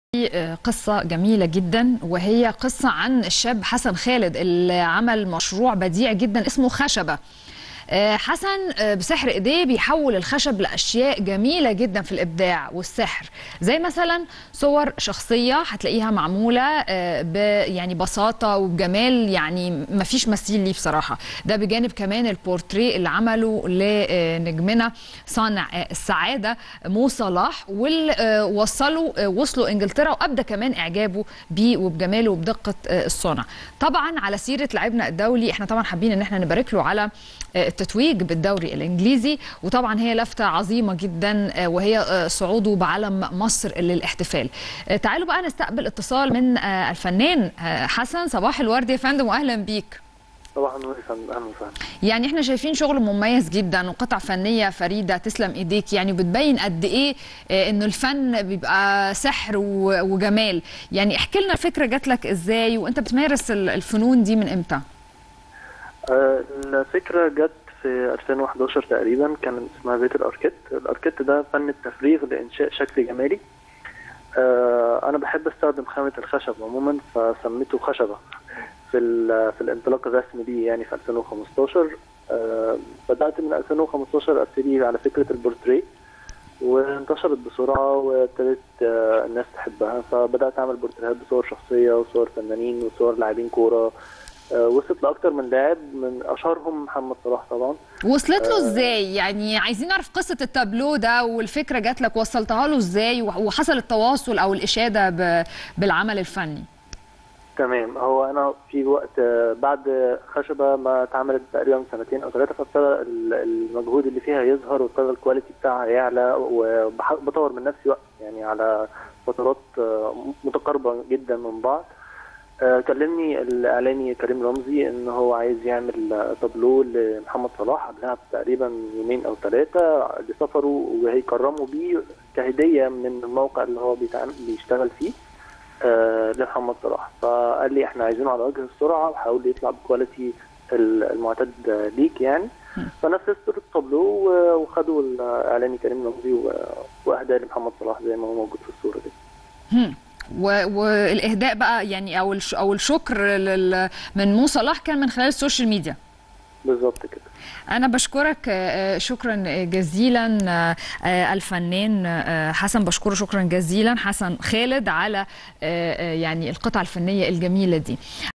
في قصة جميلة جدا وهي قصة عن الشاب حسن خالد اللي عمل مشروع بديع جدا اسمه خشبة آه، حسن آه، بسحر ايديه بيحول الخشب لاشياء جميله جدا في الابداع والسحر زي مثلا صور شخصيه هتلاقيها معموله آه، ب يعني بساطه وبجمال يعني ما فيش مثيل ليه بصراحه ده بجانب كمان البورتريه اللي عمله لنجمنا صانع السعاده مو صلاح واللي وصلوا وصلوا انجلترا وابدى كمان اعجابه بيه وبجماله وبدقه الصنع طبعا على سيره لاعبنا الدولي احنا طبعا حابين ان احنا نبارك له على التتويج بالدوري الانجليزي وطبعا هي لفته عظيمه جدا وهي صعوده بعلم مصر للاحتفال تعالوا بقى نستقبل اتصال من الفنان حسن صباح الورد يا فندم واهلا بيك صباح النور يا فندم اهلا وسهلا يعني احنا شايفين شغل مميز جدا وقطع فنيه فريده تسلم ايديك يعني بتبين قد ايه انه الفن بيبقى سحر وجمال يعني احكي لنا الفكره جات لك ازاي وانت بتمارس الفنون دي من امتى الفكرة جت في 2011 تقريبا كان اسمها بيت الأركيت الأركيت ده فن التفريغ لإنشاء شكل جمالي أنا بحب أستخدم خامة الخشب عموما فسميته خشبة في في الانطلاق الرسمي ليه يعني في 2015 بدأت من 2015 أبتدي على فكرة البورتريه وانتشرت بسرعة وابتدت الناس تحبها فبدأت أعمل بورتريهات بصور شخصية وصور فنانين وصور لاعبين كورة وصلت لاكتر من لاعب من اشهرهم محمد صلاح طبعا وصلت له ازاي يعني عايزين نعرف قصه التابلو ده والفكره جات لك وصلتها له ازاي وحصل التواصل او الاشاده بالعمل الفني تمام هو انا في وقت بعد خشبه ما اتعملت تقريبا من سنتين او ثلاثه فابتدى المجهود اللي فيها يظهر وابتدى الكواليتي بتاعها يعلى وبطور من نفسي وقت يعني على فترات متقاربه جدا من بعض كلمني الاعلامي كريم رمزي ان هو عايز يعمل تابلو لمحمد صلاح قبلها تقريبا يومين او ثلاثه لسفره وهيكرموا بيه كهديه من الموقع اللي هو بيشتغل فيه آه لمحمد صلاح فقال لي احنا عايزينه على وجه السرعه وحاول يطلع بكواليتي المعتاد ليك يعني فنفذت التابلو وخدوا الاعلامي كريم رمزي واهداه لمحمد صلاح زي ما هو موجود في الصوره دي. والاهداء بقى يعني او او الشكر من مو صلاح كان من خلال السوشيال ميديا بالظبط كده انا بشكرك شكرا جزيلا الفنان حسن بشكره شكرا جزيلا حسن خالد على يعني القطعه الفنيه الجميله دي